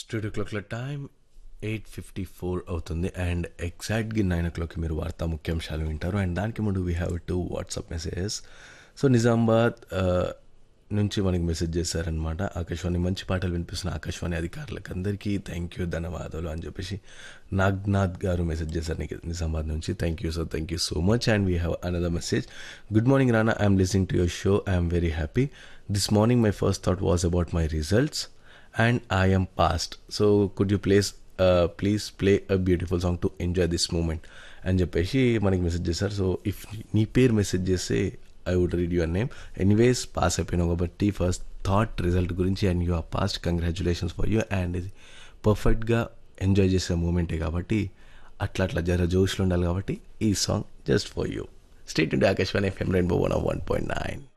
studio క్లాక్ల time eight fifty four అవుతుంది and ఎగ్జాక్ట్గా నైన్ ఓ క్లాక్కి మీరు వార్తా ముఖ్యాంశాలు వింటారు అండ్ దానికి ముందు we have to WhatsApp messages so Nizamabad ఆ, నుంచి మనకి మెసేజ్ చేశారనమాట ఆకాశవాణి మంచి పాటలు వినిపిస్తున్న ఆకాశవాణి అధికారులకు అందరికీ థ్యాంక్ యూ ధన్యవాదాలు అని చెప్పేసి నాగ్నాథ్ గారు మెసేజ్ చేశారు నీకు నిజామాబాద్ నుంచి thank you so thank you so much and we have another message good morning Rana I'm listening to your show I'm very happy this morning my first thought was about my results and I am passed so could you place please play a beautiful song to enjoy this moment అని చెప్పేసి మనకి message చేశారు so if నీ పేరు message చేస్తే I would read your name anyways pass అయిపోయినావు కాబట్టి first thought result గురించి and you are passed congratulations for you and ఇది పర్ఫెక్ట్గా ఎంజాయ్ చేసే మూమెంటే కాబట్టి అట్లా అట్లా జర జోష్లో ఉండాలి కాబట్టి ఈ song just for you state ఇండి Akashvani FM rainbow one one point nine